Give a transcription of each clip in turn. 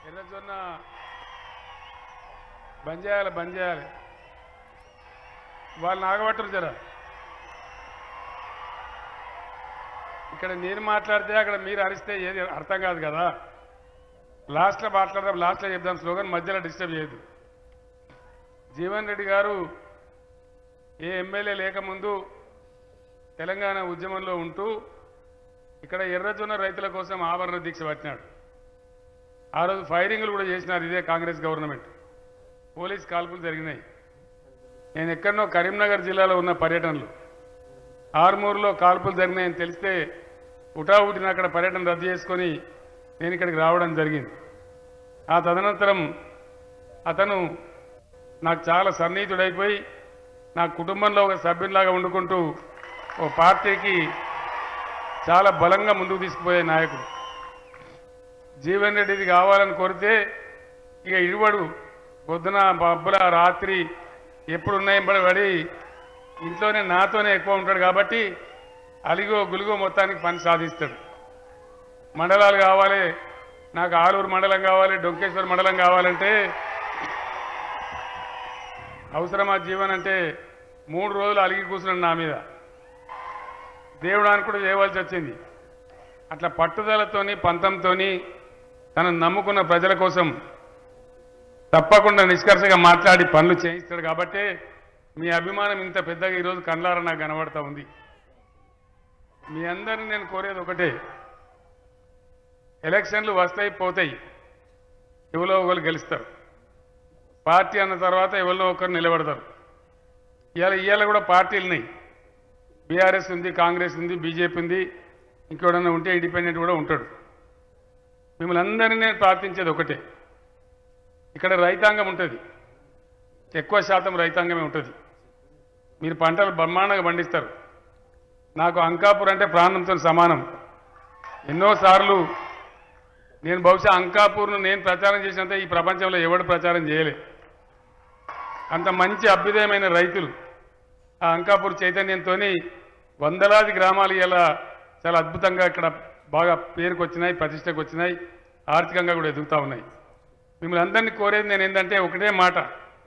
ఎర్రజొన్న బంద్ చేయాలి బంద్ చేయాలి వాళ్ళు నాగబట్టరు జర ఇక్కడ నేను మాట్లాడితే అక్కడ మీరు అరిస్తే ఏది అర్థం కాదు కదా లాస్ట్లో మాట్లాడదాం లాస్ట్లో చెప్దాం స్లోగన్ మధ్యలో డిస్టర్బ్ చేయదు జీవన్ రెడ్డి గారు ఏ ఎమ్మెల్యే లేకముందు తెలంగాణ ఉద్యమంలో ఉంటూ ఇక్కడ ఎర్రజొన్న రైతుల కోసం ఆభరణ దీక్ష పట్టినాడు ఆ రోజు ఫైరింగ్లు కూడా చేసినారు ఇదే కాంగ్రెస్ గవర్నమెంట్ పోలీస్ కాల్పులు జరిగినాయి నేను ఎక్కడనో కరీంనగర్ జిల్లాలో ఉన్న పర్యటనలు ఆర్మూర్లో కాల్పులు జరిగినాయని తెలిస్తే ఉటావుటిన అక్కడ పర్యటన రద్దు చేసుకొని నేను ఇక్కడికి రావడం జరిగింది ఆ తదనంతరం అతను నాకు చాలా సన్నిహితుడైపోయి నా కుటుంబంలో ఒక సభ్యునిలాగా వండుకుంటూ ఓ పార్టీకి చాలా బలంగా ముందుకు తీసుకుపోయే నాయకుడు జీవన్ రెడ్డి ఇది కావాలని కోరితే ఇక ఇడువడు పొద్దున పబ్బుల రాత్రి ఎప్పుడు ఉన్నాయంబడి పడి ఇంట్లోనే నాతోనే ఎక్కువ ఉంటాడు కాబట్టి అలిగో గులుగో మొత్తానికి పని సాధిస్తాడు మండలాలు కావాలి నాకు ఆలూరు మండలం కావాలి డొంకేశ్వర మండలం కావాలంటే అవసరమా జీవన్ అంటే మూడు రోజులు అలిగి కూర్చున్నాడు నా మీద దేవుడానికి కూడా చేయవలసి వచ్చింది అట్లా పట్టుదలతోని పంతంతోని తనను నమ్ముకున్న ప్రజల కోసం తప్పకుండా నిష్కర్షగా మాట్లాడి పనులు చేయిస్తాడు కాబట్టి మీ అభిమానం ఇంత పెద్దగా ఈరోజు కండ్లారా నాకు కనబడతా ఉంది మీ అందరిని నేను కోరేది ఒకటే ఎలక్షన్లు వస్తాయి పోతాయి ఎవరో ఒకరు గెలుస్తారు పార్టీ అన్న తర్వాత ఎవరినో ఒకరు నిలబడతారు ఇవాళ ఇవాళ కూడా పార్టీలు ఉన్నాయి బీఆర్ఎస్ ఉంది కాంగ్రెస్ ఉంది బీజేపీ ఉంది ఇంకెవడన్నా ఉంటే ఇండిపెండెంట్ కూడా ఉంటాడు మిమ్మల్ని అందరినీ నేను ప్రార్థించేది ఒకటే ఇక్కడ రైతాంగం ఉంటుంది ఎక్కువ శాతం రైతాంగమే ఉంటుంది మీరు పంటలు బ్రహ్మాండంగా పండిస్తారు నాకు అంకాపూర్ అంటే ప్రాణంతో సమానం ఎన్నోసార్లు నేను బహుశా అంకాపూర్ను నేను ప్రచారం చేసినంత ఈ ప్రపంచంలో ఎవడు ప్రచారం చేయలే అంత మంచి అభ్యుదయమైన రైతులు ఆ అంకాపూర్ చైతన్యంతో వందలాది గ్రామాలు ఇలా చాలా అద్భుతంగా ఇక్కడ బాగా పేరుకు వచ్చినాయి ప్రతిష్టకు వచ్చినాయి ఆర్థికంగా కూడా ఎదుగుతూ ఉన్నాయి మిమ్మల్ని అందరినీ కోరేది నేను ఏంటంటే ఒకటే మాట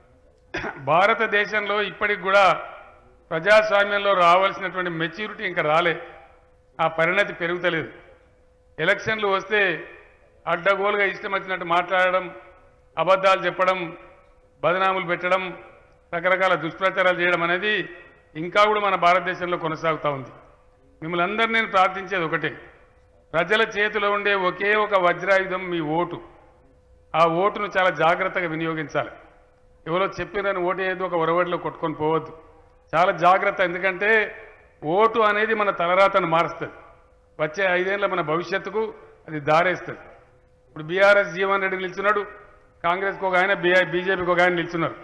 భారతదేశంలో ఇప్పటికి కూడా ప్రజాస్వామ్యంలో రావాల్సినటువంటి మెచ్యూరిటీ ఇంకా రాలే ఆ పరిణతి పెరుగుతలేదు ఎలక్షన్లు వస్తే అడ్డగోలుగా ఇష్టం వచ్చినట్టు మాట్లాడడం అబద్ధాలు చెప్పడం బదనాములు పెట్టడం రకరకాల దుష్ప్రచారాలు చేయడం అనేది ఇంకా కూడా మన భారతదేశంలో కొనసాగుతూ ఉంది మిమ్మల్ని అందరినీ నేను ప్రార్థించేది ఒకటే ప్రజల చేతిలో ఉండే ఒకే ఒక వజ్రాయుధం మీ ఓటు ఆ ఓటును చాలా జాగ్రత్తగా వినియోగించాలి ఎవరో చెప్పినని ఓటు ఏదో ఒక ఒరవడిలో కొట్టుకొని పోవద్దు చాలా జాగ్రత్త ఎందుకంటే ఓటు అనేది మన తలరాతను మారుస్తుంది వచ్చే ఐదేళ్ల మన భవిష్యత్తుకు అది దారేస్తుంది ఇప్పుడు బీఆర్ఎస్ జీవన్ రెడ్డి నిల్చున్నాడు కాంగ్రెస్కి ఒక ఆయన బీఐ బీజేపీకి ఒక ఆయన నిల్చున్నారు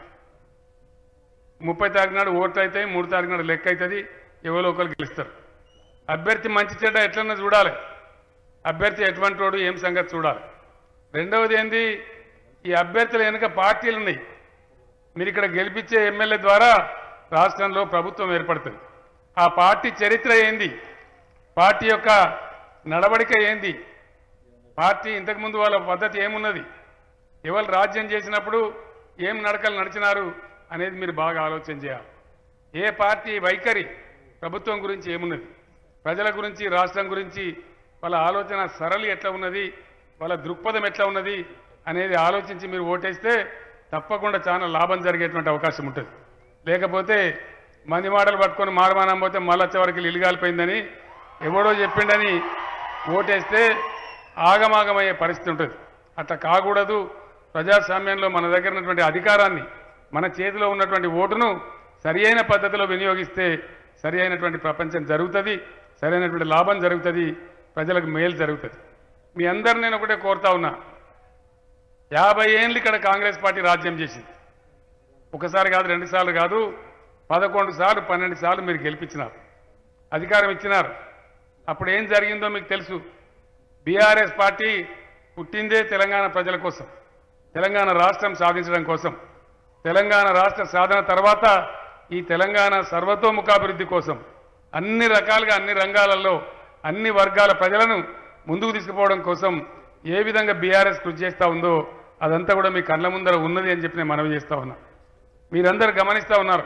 ముప్పై తారీఖు నాడు ఓట్లు అవుతాయి మూడు తారీఖు నాడు లెక్క అవుతుంది ఎవరో ఒకరు గెలుస్తారు అభ్యర్థి మంచి చెడ్డ ఎట్లన్నా చూడాలి అభ్యర్థి ఎటువంటి వాడు ఏం సంగతి చూడాలి రెండవది ఏంది ఈ అభ్యర్థుల వెనుక పార్టీలు ఉన్నాయి మీరు ఇక్కడ గెలిపించే ఎమ్మెల్యే ద్వారా రాష్ట్రంలో ప్రభుత్వం ఏర్పడుతుంది ఆ పార్టీ చరిత్ర ఏంది పార్టీ యొక్క నడవడిక ఏంది పార్టీ ఇంతకుముందు వాళ్ళ పద్ధతి ఏమున్నది ఎవరు రాజ్యం చేసినప్పుడు ఏం నడకలు నడిచినారు అనేది మీరు బాగా ఆలోచన చేయాలి ఏ పార్టీ వైఖరి ప్రభుత్వం గురించి ఏమున్నది ప్రజల గురించి రాష్ట్రం గురించి వాళ్ళ ఆలోచన సరళి ఎట్లా ఉన్నది వాళ్ళ దృక్పథం ఎట్లా ఉన్నది అనేది ఆలోచించి మీరు ఓటేస్తే తప్పకుండా చాలా లాభం జరిగేటువంటి అవకాశం ఉంటుంది లేకపోతే మంది మాటలు పట్టుకొని మారమానం పోతే మళ్ళీ వచ్చేవరకు ఇల్లు కాలిపోయిందని ఎవడో చెప్పిండని ఓటేస్తే ఆగమాగమయ్యే పరిస్థితి ఉంటుంది అట్లా కాకూడదు ప్రజాస్వామ్యంలో మన దగ్గర ఉన్నటువంటి అధికారాన్ని మన చేతిలో ఉన్నటువంటి ఓటును సరి అయిన పద్ధతిలో వినియోగిస్తే సరి అయినటువంటి ప్రపంచం జరుగుతుంది సరైనటువంటి లాభం జరుగుతుంది ప్రజలకు మేలు జరుగుతుంది మీ అందరు నేను ఒకటే కోరుతా ఉన్నా యాభై ఏళ్ళు ఇక్కడ కాంగ్రెస్ పార్టీ రాజ్యం చేసింది ఒకసారి కాదు రెండు సార్లు కాదు పదకొండు సార్లు పన్నెండు సార్లు మీరు గెలిపించినారు అధికారం ఇచ్చినారు అప్పుడు ఏం జరిగిందో మీకు తెలుసు బీఆర్ఎస్ పార్టీ పుట్టిందే తెలంగాణ ప్రజల కోసం తెలంగాణ రాష్ట్రం సాధించడం కోసం తెలంగాణ రాష్ట్ర సాధన తర్వాత ఈ తెలంగాణ సర్వతోముఖాభివృద్ధి కోసం అన్ని రకాలుగా అన్ని రంగాలలో అన్ని వర్గాల ప్రజలను ముందుకు తీసుకుపోవడం కోసం ఏ విధంగా బీఆర్ఎస్ కృషి చేస్తూ ఉందో అదంతా కూడా మీ కళ్ళ ముందర ఉన్నది అని చెప్పి నేను మనవి చేస్తా ఉన్నా మీరందరూ గమనిస్తూ ఉన్నారు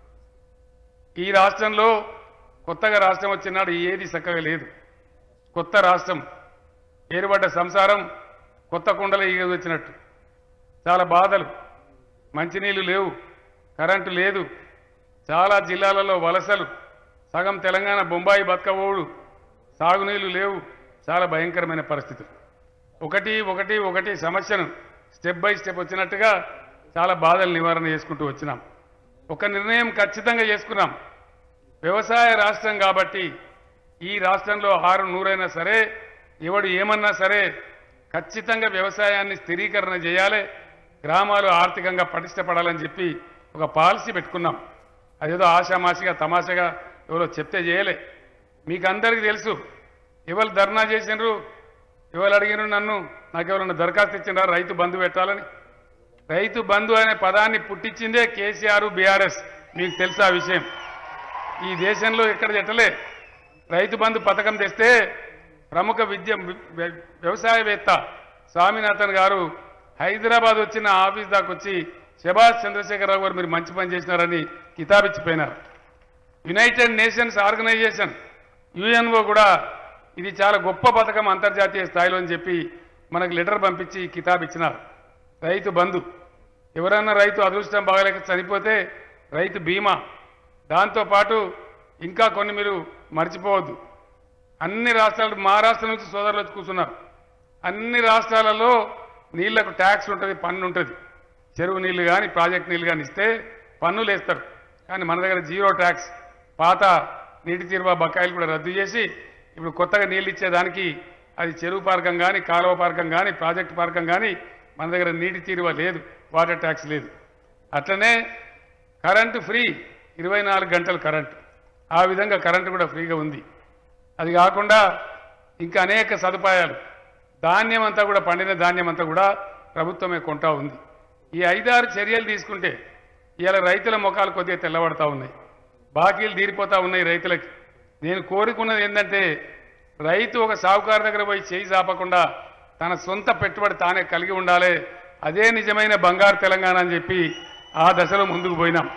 ఈ రాష్ట్రంలో కొత్తగా రాష్ట్రం వచ్చినాడు ఏది చక్కగా లేదు కొత్త రాష్ట్రం ఏరుబడ్డ సంసారం కొత్త కుండలు ఈగ వచ్చినట్టు చాలా బాధలు మంచినీళ్ళు లేవు కరెంటు లేదు చాలా జిల్లాలలో వలసలు సగం తెలంగాణ బొంబాయి బతకబోడు సాగునీళ్లు లేవు చాలా భయంకరమైన పరిస్థితులు ఒకటి ఒకటి ఒకటి సమస్యను స్టెప్ బై స్టెప్ వచ్చినట్టుగా చాలా బాధలు నివారణ చేసుకుంటూ వచ్చినాం ఒక నిర్ణయం ఖచ్చితంగా చేసుకున్నాం వ్యవసాయ రాష్ట్రం కాబట్టి ఈ రాష్ట్రంలో ఆరు నూరైనా సరే ఎవడు ఏమన్నా సరే ఖచ్చితంగా వ్యవసాయాన్ని స్థిరీకరణ చేయాలి గ్రామాలు ఆర్థికంగా పటిష్టపడాలని చెప్పి ఒక పాలసీ పెట్టుకున్నాం అదేదో ఆషామాషిగా తమాషగా ఎవరో చెప్తే చేయలే మీకు అందరికీ తెలుసు ఎవరు ధర్నా చేసినారు ఎవరు అడిగినారు నన్ను నాకు ఎవరన్నా దరఖాస్తు ఇచ్చినారా రైతు బంధు పెట్టాలని రైతు బంధు అనే పదాన్ని పుట్టించిందే కేసీఆర్ బీఆర్ఎస్ మీకు తెలుసా ఆ విషయం ఈ దేశంలో ఎక్కడ చెట్టలే రైతు బంధు పథకం తెస్తే ప్రముఖ విద్య వ్య- వ్యవసాయవేత్త స్వామినాథన్ గారు హైదరాబాద్ వచ్చిన ఆఫీస్ దాకా వచ్చి శభాష్ చంద్రశేఖరరావు గారు మీరు మంచి పని చేసినారని కితాబిచ్చిపోయినారు యునైటెడ్ నేషన్స్ ఆర్గనైజేషన్ యుఎన్ఓ కూడా ఇది చాలా గొప్ప పథకం అంతర్జాతీయ స్థాయిలో అని చెప్పి మనకు లెటర్ పంపించి కితాబ్ ఇచ్చినారు రైతు బంధు ఎవరన్నా రైతు అదృష్టం బాగలేక చనిపోతే రైతు బీమా దాంతోపాటు ఇంకా కొన్ని మీరు మర్చిపోవద్దు అన్ని రాష్ట్రాలు మహారాష్ట్ర నుంచి సోదరులు వచ్చి కూర్చున్నారు అన్ని రాష్ట్రాలలో నీళ్లకు ట్యాక్స్ ఉంటుంది పన్ను ఉంటుంది చెరువు నీళ్లు కానీ ప్రాజెక్ట్ నీళ్లు కానీ ఇస్తే పన్నులు వేస్తారు కానీ మన దగ్గర జీరో ట్యాక్స్ పాత నీటి తీరువా బకాయిలు కూడా రద్దు చేసి ఇప్పుడు కొత్తగా నీళ్ళు ఇచ్చేదానికి అది చెరువు పార్కం కానీ కాలువ పార్కం కానీ ప్రాజెక్ట్ పార్కం కానీ మన దగ్గర నీటి తీరువ లేదు వాటర్ ట్యాక్స్ లేదు అట్లనే కరెంటు ఫ్రీ ఇరవై నాలుగు గంటలు కరెంటు ఆ విధంగా కరెంటు కూడా ఫ్రీగా ఉంది అది కాకుండా ఇంకా అనేక సదుపాయాలు ధాన్యం అంతా కూడా పండిన ధాన్యం అంతా కూడా ప్రభుత్వమే కొంటా ఉంది ఈ ఐదారు చర్యలు తీసుకుంటే ఇవాళ రైతుల ముఖాలు కొద్దిగా తెల్లబడతా ఉన్నాయి బాకీలు తీరిపోతా ఉన్నాయి రైతులకి నేను కోరుకున్నది ఏంటంటే రైతు ఒక సావుకారు దగ్గర పోయి చేయి చాపకుండా తన సొంత పెట్టుబడి తానే కలిగి ఉండాలి అదే నిజమైన బంగారు తెలంగాణ అని చెప్పి ఆ దశలో ముందుకు పోయినాం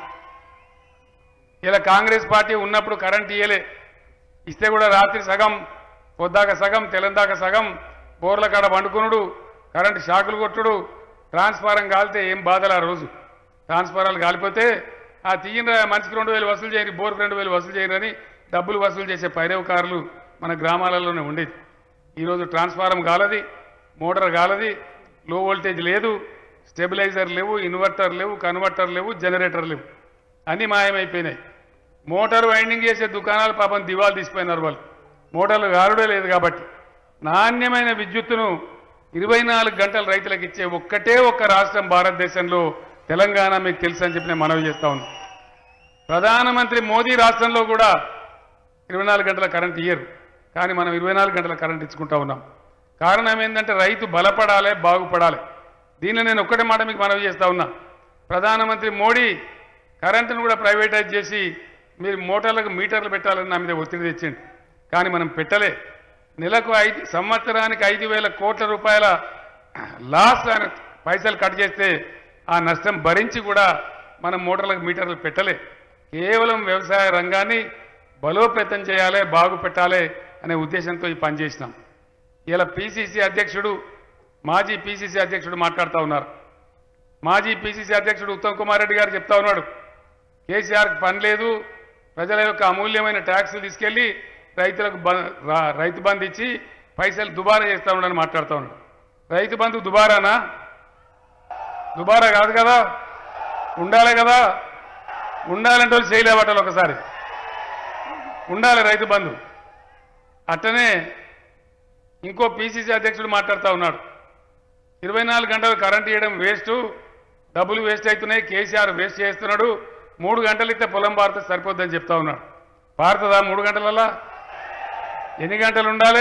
ఇలా కాంగ్రెస్ పార్టీ ఉన్నప్పుడు కరెంట్ ఇయ్యలే ఇస్తే కూడా రాత్రి సగం పొద్దాక సగం తెలందాక సగం బోర్ల కాడ పండుకునుడు కరెంటు షాకులు కొట్టుడు ట్రాన్స్ఫారం కాలితే ఏం బాధలు ఆ రోజు ట్రాన్స్ఫారాలు కాలిపోతే ఆ తీయన మనిషికి రెండు వేలు వసూలు చేయరు బోర్కు రెండు వేలు వసూలు చేయరని డబ్బులు వసూలు చేసే పైరవకారులు మన గ్రామాలలోనే ఉండేది ఈరోజు ట్రాన్స్ఫారం కాలది మోటార్ కాలది లో వోల్టేజ్ లేదు స్టెబిలైజర్ లేవు ఇన్వర్టర్ లేవు కన్వర్టర్ లేవు జనరేటర్ లేవు అన్నీ మాయమైపోయినాయి మోటార్ వైండింగ్ చేసే దుకాణాలు పాపం దివాలు తీసిపోయినారు వాళ్ళు మోటార్లు గారుడే లేదు కాబట్టి నాణ్యమైన విద్యుత్తును ఇరవై నాలుగు గంటలు రైతులకు ఇచ్చే ఒక్కటే ఒక్క రాష్ట్రం భారతదేశంలో తెలంగాణ మీకు తెలుసు అని చెప్పి నేను మనవి చేస్తా ఉన్నాను ప్రధానమంత్రి మోదీ రాష్ట్రంలో కూడా ఇరవై నాలుగు గంటల కరెంట్ ఇయ్యరు కానీ మనం ఇరవై నాలుగు గంటల కరెంట్ ఇచ్చుకుంటా ఉన్నాం కారణం ఏంటంటే రైతు బలపడాలి బాగుపడాలి దీనిలో నేను ఒక్కటే మాట మీకు మనవి చేస్తా ఉన్నా ప్రధానమంత్రి మోడీ కరెంటును కూడా ప్రైవేటైజ్ చేసి మీరు మోటార్లకు మీటర్లు పెట్టాలని నా మీద ఒత్తిడి తెచ్చింది కానీ మనం పెట్టలే నెలకు ఐదు సంవత్సరానికి ఐదు వేల కోట్ల రూపాయల లాస్ ఆయన పైసలు కట్ చేస్తే ఆ నష్టం భరించి కూడా మనం మోటార్లకు మీటర్లు పెట్టలే కేవలం వ్యవసాయ రంగాన్ని బలోపేతం చేయాలి బాగు పెట్టాలి అనే ఉద్దేశంతో ఈ పని చేసినాం ఇలా పిసిసి అధ్యక్షుడు మాజీ పిసిసి అధ్యక్షుడు మాట్లాడుతూ ఉన్నారు మాజీ పిసిసి అధ్యక్షుడు ఉత్తమ్ కుమార్ రెడ్డి గారు చెప్తా ఉన్నాడు కేసీఆర్కి పని లేదు ప్రజల యొక్క అమూల్యమైన ట్యాక్సులు తీసుకెళ్లి రైతులకు బ- రా- రైతు బంధు ఇచ్చి పైసలు దుబారా చేస్తా ఉన్నాడని మాట్లాడుతూ ఉన్నాడు రైతు బంధు దుబారానా దుబారా కాదు కదా ఉండాలి కదా ఉండాలంటే వాళ్ళు చేయలేవటాలి ఒకసారి ఉండాలి రైతు బంధు అట్టనే ఇంకో పిసిసి అధ్యక్షుడు మాట్లాడుతూ ఉన్నాడు ఇరవై నాలుగు గంటలు కరెంట్ ఇవ్వడం వేస్ట్ డబ్బులు వేస్ట్ అవుతున్నాయి కేసీఆర్ వేస్ట్ చేస్తున్నాడు మూడు గంటలు ఇస్తే పొలం పారితే సరిపోద్దని చెప్తా ఉన్నాడు పారుతుందా మూడు గంటలల్లా ఎన్ని గంటలు ఉండాలి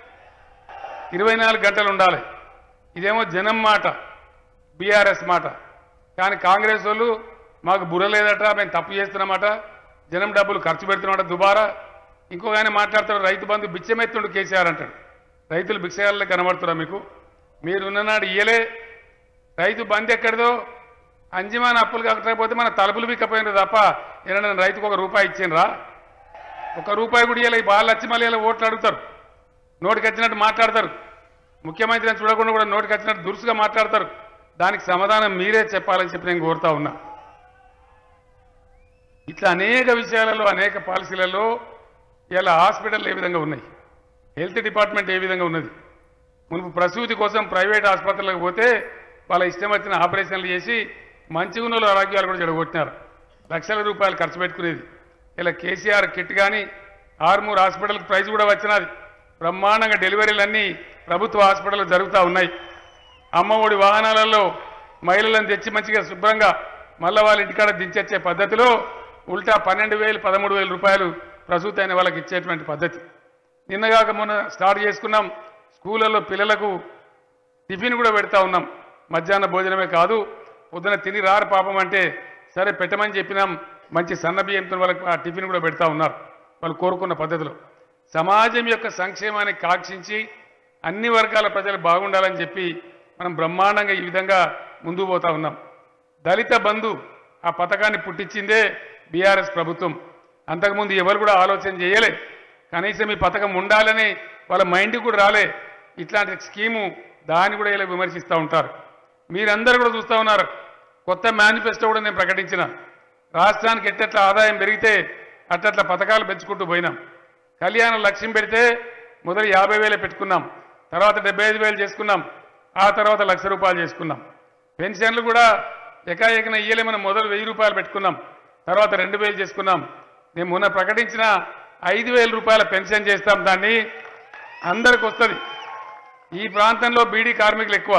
ఇరవై నాలుగు గంటలు ఉండాలి ఇదేమో జనం మాట బీఆర్ఎస్ మాట కానీ కాంగ్రెస్ వాళ్ళు మాకు బుర్ర లేదట మేము తప్పు చేస్తున్నామట జనం డబ్బులు ఖర్చు పెడుతున్నామట దుబారా ఇంకొక ఆయన మాట్లాడతాడు రైతు బంధు బిచ్చమెత్తుండు కేసీఆర్ అంటాడు రైతులు భిక్షగాళ్ళే కనబడుతురా మీకు మీరున్ననాడు ఇయ్యలే రైతు బంద్ ఎక్కడిదో అంజమాన్ అప్పులు కాకపోతే మన తలుపులు బిక్కపోయినారు తప్ప ఏదైనా రైతుకు ఒక రూపాయి ఇచ్చిండ్రా ఒక రూపాయి కూడా ఇవ్వాలి బాగా లచ్చి మళ్ళీ ఇలా ఓట్లు అడుగుతారు నోటికి వచ్చినట్టు మాట్లాడతారు ముఖ్యమంత్రిని చూడకుండా కూడా నోటికి వచ్చినట్టు దురుసుగా మాట్లాడతారు దానికి సమాధానం మీరే చెప్పాలని చెప్పి నేను కోరుతా ఉన్నా ఇట్లా అనేక విషయాలలో అనేక పాలసీలలో ఇలా హాస్పిటల్ ఏ విధంగా ఉన్నాయి హెల్త్ డిపార్ట్మెంట్ ఏ విధంగా ఉన్నది మునుపు ప్రసూతి కోసం ప్రైవేట్ ఆసుపత్రులకు పోతే వాళ్ళ ఇష్టం వచ్చిన ఆపరేషన్లు చేసి మంచిగా ఉన్న వాళ్ళ ఆరోగ్యాలు కూడా చెడగొట్టినారు లక్షల రూపాయలు ఖర్చు పెట్టుకునేది ఇలా కేసీఆర్ కిట్ కానీ ఆర్మూర్ హాస్పిటల్కి ప్రైజ్ కూడా వచ్చినది బ్రహ్మాండంగా డెలివరీలన్నీ ప్రభుత్వ హాస్పిటల్లో జరుగుతూ ఉన్నాయి అమ్మఒడి వాహనాలలో మహిళలను తెచ్చి మంచిగా శుభ్రంగా మళ్ళా వాళ్ళ ఇంటికాడ దించొచ్చే పద్ధతిలో ఉల్టా పన్నెండు వేలు పదమూడు వేల రూపాయలు ప్రసూతి అయిన వాళ్ళకి ఇచ్చేటువంటి పద్ధతి నిన్నగాక మొన్న స్టార్ట్ చేసుకున్నాం స్కూళ్ళల్లో పిల్లలకు టిఫిన్ కూడా పెడతా ఉన్నాం మధ్యాహ్న భోజనమే కాదు పొద్దున తిని రారు పాపం అంటే సరే పెట్టమని చెప్పినాం మంచి సన్న బియ్యంతో వాళ్ళకి ఆ టిఫిన్ కూడా పెడతా ఉన్నారు వాళ్ళు కోరుకున్న పద్ధతిలో సమాజం యొక్క సంక్షేమాన్ని కాక్షించి అన్ని వర్గాల ప్రజలు బాగుండాలని చెప్పి మనం బ్రహ్మాండంగా ఈ విధంగా ముందుకు పోతా ఉన్నాం దళిత బంధు ఆ పథకాన్ని పుట్టించిందే బీఆర్ఎస్ ప్రభుత్వం అంతకుముందు ఎవరు కూడా ఆలోచన చేయలే కనీసం ఈ పథకం ఉండాలని వాళ్ళ మైండ్కి కూడా రాలే ఇట్లాంటి స్కీము దాన్ని కూడా ఇలా విమర్శిస్తూ ఉంటారు మీరందరూ కూడా చూస్తూ ఉన్నారు కొత్త మేనిఫెస్టో కూడా నేను ప్రకటించిన రాష్ట్రానికి ఎట్టెట్ల ఆదాయం పెరిగితే అట్టట్ల పథకాలు పెంచుకుంటూ పోయినాం కళ్యాణ లక్ష్యం పెడితే మొదలు యాభై వేలే పెట్టుకున్నాం తర్వాత డెబ్బై ఐదు వేలు చేసుకున్నాం ఆ తర్వాత లక్ష రూపాయలు చేసుకున్నాం పెన్షన్లు కూడా ఎకాఎకన ఇయ్యలే మనం మొదలు వెయ్యి రూపాయలు పెట్టుకున్నాం తర్వాత రెండు వేలు చేసుకున్నాం నేను మొన్న ప్రకటించిన ఐదు వేల రూపాయల పెన్షన్ చేస్తాం దాన్ని అందరికి వస్తుంది ఈ ప్రాంతంలో బీడీ కార్మికులు ఎక్కువ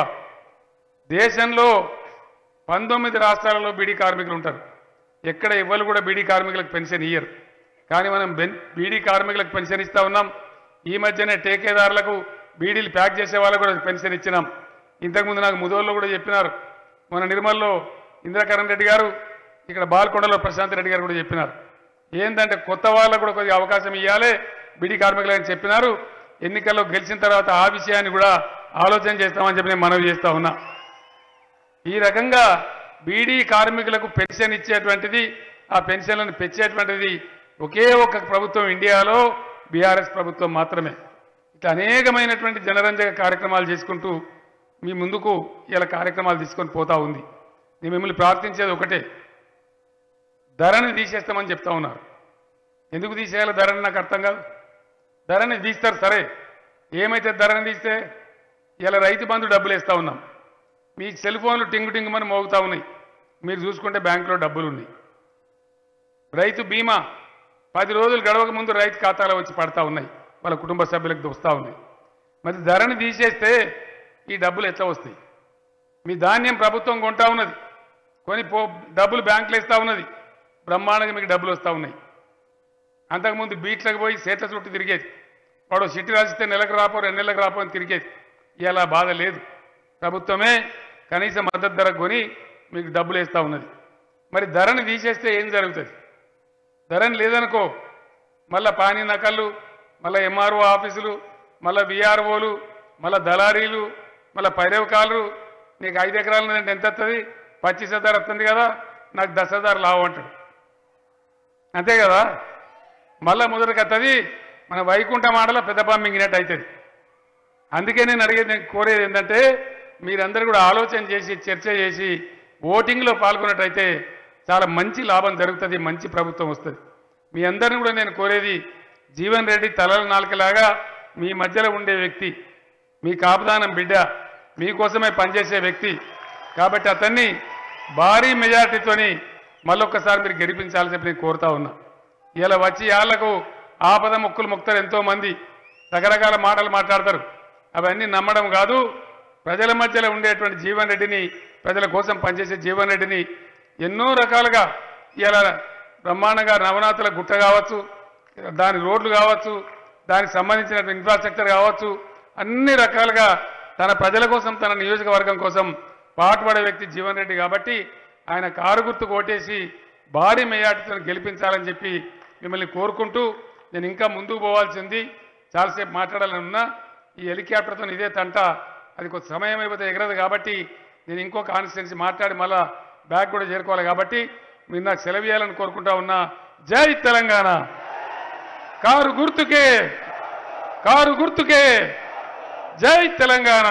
దేశంలో పంతొమ్మిది రాష్ట్రాలలో బీడీ కార్మికులు ఉంటారు ఎక్కడ ఎవరు కూడా బీడీ కార్మికులకు పెన్షన్ ఇయ్యరు కానీ మనం బెన్ బీడీ కార్మికులకు పెన్షన్ ఇస్తా ఉన్నాం ఈ మధ్యనే టేకేదారులకు బీడీలు ప్యాక్ చేసే వాళ్ళకు కూడా పెన్షన్ ఇచ్చినాం ఇంతకుముందు నాకు ముదోల్లో కూడా చెప్పినారు మన నిర్మల్లో ఇంద్రకరణ్ రెడ్డి గారు ఇక్కడ బాల్కొండలో ప్రశాంత్ రెడ్డి గారు కూడా చెప్పినారు ఏంటంటే కొత్త వాళ్ళకు కూడా కొద్దిగా అవకాశం ఇవ్వాలి బీడీ కార్మికులని చెప్పినారు ఎన్నికల్లో గెలిచిన తర్వాత ఆ విషయాన్ని కూడా ఆలోచన చేస్తామని చెప్పి నేను మనవి చేస్తా ఉన్నా ఈ రకంగా బీడీ కార్మికులకు పెన్షన్ ఇచ్చేటువంటిది ఆ పెన్షన్లను పెంచేటువంటిది ఒకే ఒక ప్రభుత్వం ఇండియాలో బీఆర్ఎస్ ప్రభుత్వం మాత్రమే ఇట్లా అనేకమైనటువంటి జనరంజక కార్యక్రమాలు చేసుకుంటూ మీ ముందుకు ఇలా కార్యక్రమాలు తీసుకొని పోతా ఉంది నేను మిమ్మల్ని ప్రార్థించేది ఒకటే ధరని తీసేస్తామని చెప్తా ఉన్నారు ఎందుకు తీసేయాలి ధరని నాకు అర్థం కాదు ధరని తీస్తారు సరే ఏమైతే ధరని తీస్తే ఇలా రైతు బంధు డబ్బులు వేస్తూ ఉన్నాం మీ సెల్ ఫోన్లు టింగు టింగుమని మోగుతా ఉన్నాయి మీరు చూసుకుంటే బ్యాంకులో డబ్బులు ఉన్నాయి రైతు బీమా పది రోజులు గడవక ముందు రైతు ఖాతాలో వచ్చి పడతా ఉన్నాయి వాళ్ళ కుటుంబ సభ్యులకు దోస్తా ఉన్నాయి మరి ధరని తీసేస్తే ఈ డబ్బులు ఎట్లా వస్తాయి మీ ధాన్యం ప్రభుత్వం కొంటా ఉన్నది కొని పో డబ్బులు బ్యాంకులు ఇస్తూ ఉన్నది బ్రహ్మాండంగా మీకు డబ్బులు వస్తూ ఉన్నాయి అంతకుముందు బీట్లకు పోయి సేట్ల చుట్టూ తిరిగేది వాడు సిట్టి రాసిస్తే నెలకు రాపో రెండు నెలలకు రాపో అని తిరిగేది ఇలా బాధ లేదు ప్రభుత్వమే కనీస మద్దతు ధర కొని మీకు డబ్బులు వేస్తూ ఉన్నది మరి ధరని తీసేస్తే ఏం జరుగుతుంది ధరని లేదనుకో మళ్ళా పానీ నకళ్ళు మళ్ళా ఎంఆర్ఓ ఆఫీసులు మళ్ళా విఆర్ఓలు మళ్ళా దళారీలు మళ్ళా పైరవకాలు నీకు ఐదు ఎకరాలు ఉన్నదంటే ఎంత వస్తుంది పచ్చిస్ హజార్ వస్తుంది కదా నాకు దశ హజార్ లావు అంటాడు అంతే కదా మళ్ళా మొదటికి వస్తుంది మన వైకుంఠ మాటలో పెద్ద పాము మింగినట్టు అవుతుంది అందుకే నేను అడిగేది నేను కోరేది ఏంటంటే మీరందరూ కూడా ఆలోచన చేసి చర్చ చేసి ఓటింగ్లో పాల్గొన్నట్టయితే చాలా మంచి లాభం జరుగుతుంది మంచి ప్రభుత్వం వస్తుంది మీ అందరిని కూడా నేను కోరేది జీవన్ రెడ్డి తలల నాలుకలాగా మీ మధ్యలో ఉండే వ్యక్తి మీ కాపుదానం బిడ్డ మీకోసమే పనిచేసే వ్యక్తి కాబట్టి అతన్ని భారీ మెజార్టీతోని మళ్ళొక్కసారి మీరు గెలిపించాలని చెప్పి నేను కోరుతా ఉన్నా ఇలా వచ్చి వాళ్ళకు ఆపద మొక్కులు మొక్కుతారు ఎంతో మంది రకరకాల మాటలు మాట్లాడతారు అవన్నీ నమ్మడం కాదు ప్రజల మధ్యలో ఉండేటువంటి జీవన్ రెడ్డిని ప్రజల కోసం పనిచేసే జీవన్ రెడ్డిని ఎన్నో రకాలుగా ఇలా బ్రహ్మాండంగా నవనాథుల గుట్ట కావచ్చు దాని రోడ్లు కావచ్చు దానికి సంబంధించిన ఇన్ఫ్రాస్ట్రక్చర్ కావచ్చు అన్ని రకాలుగా తన ప్రజల కోసం తన నియోజకవర్గం కోసం పాటుపడే వ్యక్తి జీవన్ రెడ్డి కాబట్టి ఆయన కారు గుర్తు ఓటేసి భారీ మెజార్టీతో గెలిపించాలని చెప్పి మిమ్మల్ని కోరుకుంటూ నేను ఇంకా ముందుకు పోవాల్సి ఉంది చాలాసేపు మాట్లాడాలని ఉన్నా ఈ హెలికాప్టర్తో ఇదే తంట అది కొంత సమయం అయిపోతే ఎగరదు కాబట్టి నేను ఇంకో కాన్స్టిట్యున్సీ మాట్లాడి మళ్ళా బ్యాగ్ కూడా చేరుకోవాలి కాబట్టి మీరు నాకు సెలవు ఇవ్వాలని కోరుకుంటా ఉన్నా జై తెలంగాణ కారు గుర్తుకే కారు గుర్తుకే జై తెలంగాణ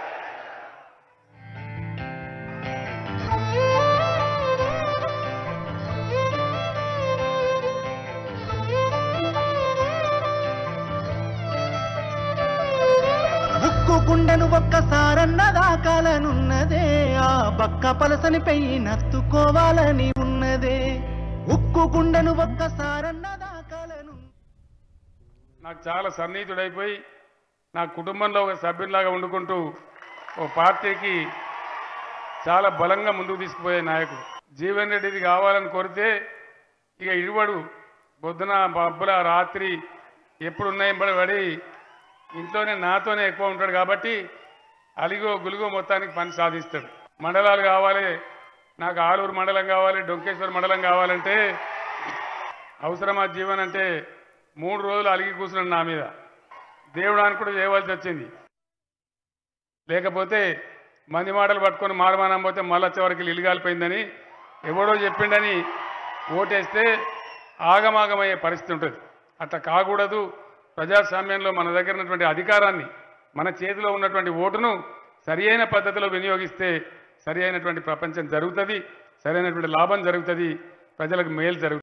ఉక్కు గుండెను ఒక్కసారన్న దాకాలనున్నదే ఆ బక్క పలసని పెయ్యి నత్తుకోవాలని ఉన్నదే ఉక్కు గుండెను ఒక్కసారన్న దాకాలను నాకు చాలా సన్నిహితుడైపోయి నా కుటుంబంలో ఒక సభ్యునిలాగా వండుకుంటూ ఓ పార్టీకి చాలా బలంగా ముందుకు తీసుకుపోయే నాయకుడు జీవన్ రెడ్డిది కావాలని కోరితే ఇక ఇడువడు పొద్దున పబ్బుల రాత్రి ఎప్పుడు ఉన్నాయంబడి పడి ఇంట్లోనే నాతోనే ఎక్కువ ఉంటాడు కాబట్టి అలిగో గులుగో మొత్తానికి పని సాధిస్తాడు మండలాలు కావాలి నాకు ఆలూరు మండలం కావాలి డొంకేశ్వర మండలం కావాలంటే అవసరమా జీవన్ అంటే మూడు రోజులు అలిగి కూర్చున్నాడు నా మీద దేవుడానికి కూడా చేయవలసి వచ్చింది లేకపోతే మంది మాటలు పట్టుకొని మారమానం పోతే మళ్ళా చివరికి ఇల్లుగాలిపోయిందని ఎవడో చెప్పిండని ఓటేస్తే ఆగమాగమయ్యే పరిస్థితి ఉంటుంది అట్లా కాకూడదు ప్రజాస్వామ్యంలో మన దగ్గర ఉన్నటువంటి అధికారాన్ని మన చేతిలో ఉన్నటువంటి ఓటును సరి అయిన పద్ధతిలో వినియోగిస్తే సరి అయినటువంటి ప్రపంచం జరుగుతుంది సరైనటువంటి లాభం జరుగుతుంది ప్రజలకు మేలు జరుగుతుంది